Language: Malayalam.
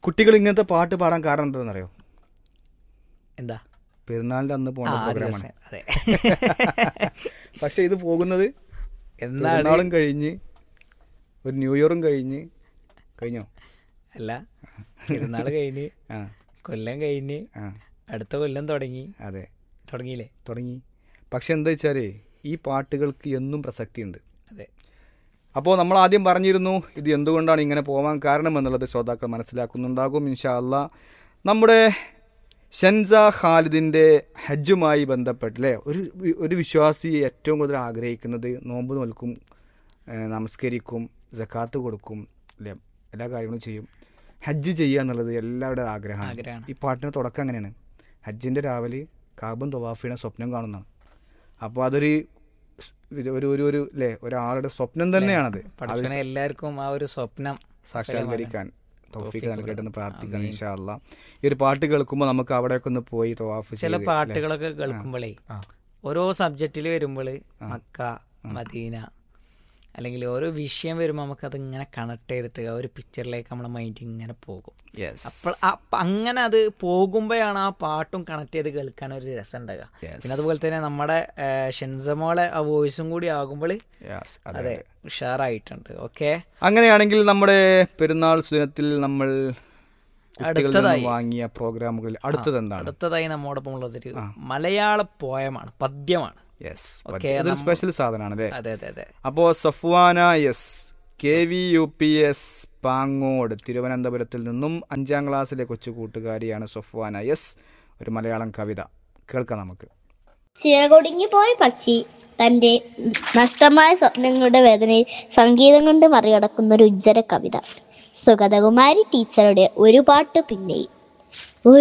കുട്ടികൾ ഇങ്ങനത്തെ പാട്ട് പാടാൻ കാരണം എന്താണെന്നറിയോ എന്താ പെരുന്നാളിന്റെ അന്ന് ആ പോകേണ്ട ആ പ്രോഗ്രാമാണ് ദിവസം അതെ പക്ഷെ ഇത് പോകുന്നത് എന്നാണ് പെരുന്നാളും കഴിഞ്ഞ് ഒരു ന്യൂ ഇയറും കഴിഞ്ഞ് കഴിഞ്ഞോ അല്ല പെരുന്നാൾ കഴിഞ്ഞ് ആ കൊല്ലം കഴിഞ്ഞ് ആ അടുത്ത കൊല്ലം തുടങ്ങി അതെ തുടങ്ങിയില്ലേ തുടങ്ങി പക്ഷെ എന്താ വെച്ചാലേ ഈ പാട്ടുകൾക്ക് എന്നും പ്രസക്തിയുണ്ട് അതെ അപ്പോൾ നമ്മൾ ആദ്യം പറഞ്ഞിരുന്നു ഇത് എന്തുകൊണ്ടാണ് ഇങ്ങനെ പോകാൻ കാരണം എന്നുള്ളത് ശ്രോതാക്കൾ മനസ്സിലാക്കുന്നുണ്ടാകും ഇൻഷാ അല്ലാ നമ്മുടെ ഷൻസ ഖാലിദിൻ്റെ ഹജ്ജുമായി ബന്ധപ്പെട്ട് അല്ലേ ഒരു വി- ഒരു വിശ്വാസി ഏറ്റവും കൂടുതൽ ആഗ്രഹിക്കുന്നത് നോമ്പ് നോൽക്കും ഏഹ് നമസ്കരിക്കും ജക്കാത്ത് കൊടുക്കും അല്ലേ എല്ലാ കാര്യങ്ങളും ചെയ്യും ഹജ്ജ് ചെയ്യുക എന്നുള്ളത് എല്ലാവരുടെ ആഗ്രഹമാണ് ആഗ്രഹമാണ്. ഈ പാട്ടിന് തുടക്കം അങ്ങനെയാണ് ഹജ്ജിൻ്റെ രാവിലെ കാബും തൊവാഫിയുടെ സ്വപ്നം കാണുന്നതാണ് അപ്പോൾ അതൊരു സ് ഒരു ഒരു ഒരു അല്ലേ ഒരാളുടെ സ്വപ്നം തന്നെയാണത് പഠിച്ചനെ എല്ലാവർക്കും ആ ഒരു സ്വപ്നം സാക്ഷാത്കരിക്കാൻ തൗഫീഖ് നൽകട്ടെ എന്ന് പ്രാർത്ഥിക്കണം ഇൻഷാ അല്ലാ ഈ ഒരു പാട്ട് കേൾക്കുമ്പോൾ നമുക്ക് അവിടെയൊക്കെ ഒന്ന് പോയി തവാഫ് ചില ചെയ്ത് പാട്ടുകളൊക്കെ കേൾക്കുമ്പോഴേ ആ. ഓരോ സബ്ജക്റ്റിൽ വരുമ്പോൾ മക്ക മദീന അല്ലെങ്കിൽ ഓരോ വിഷയം വരുമ്പോൾ നമുക്കത് ഇങ്ങനെ കണക്ട് ചെയ്തിട്ട് ആ ഒരു പിക്ചറിലേക്ക് നമ്മളെ മൈൻഡ് ഇങ്ങനെ പോകും യെസ് അപ്പോൾ അപ്പ- അങ്ങനെ അത് പോകുമ്പോഴാണ് ആ പാട്ടും കണക്ട് ചെയ്ത് കേൾക്കാൻ ഒരു രസം ഉണ്ടാകുക Yes. പിന്നെ അതുപോലെ തന്നെ നമ്മുടെ ആ, ഷെൻസമോളെ ആ വോയിസും കൂടി ആകുമ്പോൾ യെസ് അതെ അതെ ഉഷാറായിട്ടുണ്ട് ഓക്കെ അങ്ങനെയാണെങ്കിൽ നമ്മുടെ പെരുന്നാൾ സുദിനത്തിൽ നമ്മൾ കുട്ടികളിൽ നിന്ന് അടുത്തതായി. വാങ്ങിയ പ്രോഗ്രാമുകളിൽ അടുത്തത് എന്താണ് അടുത്തതായി നമ്മോടൊപ്പം ഉള്ളതൊരു മലയാള പോയമാണ് പദ്യമാണ് യെസ് ഓക്കേ, അതൊരു സ്പെഷ്യൽ സാധനമാണ് അല്ലേ അതെ അതെ അതെ അപ്പോൾ Safvana S K V U P S Pangode തിരുവനന്തപുരത്തിൽ നിന്നും അഞ്ചാം ക്ലാസ്സിലെ കൊച്ചു കൂട്ടുകാരിയാണ് സഫ്വാന എസ് ഒരു മലയാളം കവിത കേൾക്കാം നമുക്ക് ചിറകൊടുങ്ങിപ്പോയ പക്ഷി തന്റെ നഷ്ടമായ സ്വപ്നങ്ങളുടെ വേദനയിൽ സംഗീതം കൊണ്ട് മറികടക്കുന്ന ഒരു ഉജ്ജര കവിത സുഗതകുമാരി ടീച്ചറുടെ ഒരു പാട്ട് പിന്നെയും